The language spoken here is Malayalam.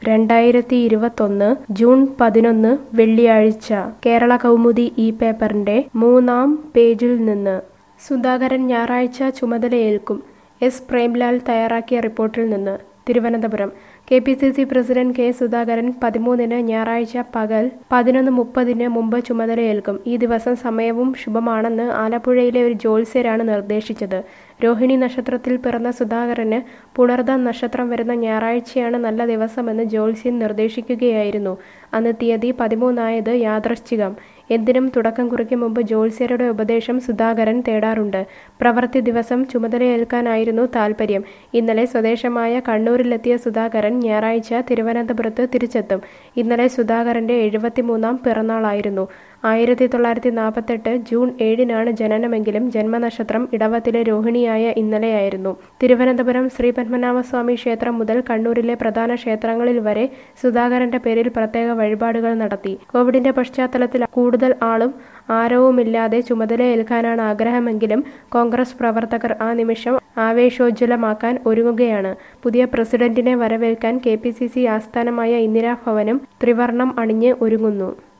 രണ്ടായിരത്തി ഇരുപത്തൊന്ന് ജൂൺ പതിനൊന്ന് വെള്ളിയാഴ്ച കേരള കൗമുദി ഈ പേപ്പറിന്റെ മൂന്നാം പേജിൽ നിന്ന് സുധാകരൻ ഞായറാഴ്ച ചുമതലയേൽക്കും എസ് പ്രേംലാൽ തയ്യാറാക്കിയ റിപ്പോർട്ടിൽ നിന്ന് Thiruvananthapuram K P C C president K Sudhakaran പതിമൂന്നിന് ഞായറാഴ്ച പകൽ പതിനൊന്ന് മുപ്പതിന് മുമ്പ് ചുമതലയേൽക്കും ഈ ദിവസം സമയവും ശുഭമാണെന്ന് ആലപ്പുഴയിലെ ഒരു ജ്യോത്സ്യരാണ് നിർദ്ദേശിച്ചത് രോഹിണി നക്ഷത്രത്തിൽ പിറന്ന സുധാകരന് പുണർദ നക്ഷത്രം വരുന്ന ഞായറാഴ്ചയാണ് നല്ല ദിവസമെന്ന് ജ്യോത്സ്യൻ നിർദ്ദേശിക്കുകയായിരുന്നു അന്ന് തീയതി പതിമൂന്നായത് യാദൃശ്ചികം എന്തിനും തുടക്കം കുറിക്കും മുമ്പ് ജ്യോത്സ്യരുടെ ഉപദേശം സുധാകരൻ തേടാറുണ്ട് പ്രവൃത്തി ദിവസം ചുമതലയേൽക്കാനായിരുന്നു താൽപ്പര്യം ഇന്നലെ സ്വദേശമായ കണ്ണൂരിലെത്തിയ സുധാകരൻ ഞായറാഴ്ച തിരുവനന്തപുരത്ത് തിരിച്ചെത്തും ഇന്നലെ സുധാകരന്റെ എഴുപത്തിമൂന്നാം പിറന്നാളായിരുന്നു ആയിരത്തി തൊള്ളായിരത്തി നാൽപ്പത്തെട്ട് ജൂൺ ഏഴിനാണ് ജനനമെങ്കിലും ജന്മനക്ഷത്രം ഇടവത്തിലെ രോഹിണിയായ ഇന്നലെയായിരുന്നു തിരുവനന്തപുരം ശ്രീ പത്മനാഭസ്വാമി ക്ഷേത്രം മുതൽ കണ്ണൂരിലെ പ്രധാന ക്ഷേത്രങ്ങളിൽ വരെ സുധാകരന്റെ പേരിൽ പ്രത്യേക വഴിപാടുകൾ നടത്തി കോവിഡിന്റെ പശ്ചാത്തലത്തിൽ കൂടുതൽ ആളും ആരവുമില്ലാതെ ചുമതലയേൽക്കാനാണ് ആഗ്രഹമെങ്കിലും കോൺഗ്രസ് പ്രവർത്തകർ ആ നിമിഷം ആവേശോജ്വലമാക്കാൻ ഒരുങ്ങുകയാണ് പുതിയ പ്രസിഡന്റിനെ വരവേൽക്കാൻ കെ പി സി സി ആസ്ഥാനമായ ഇന്ദിരാഭവനും ത്രിവർണം അണിഞ്ഞ് ഒരുങ്ങുന്നു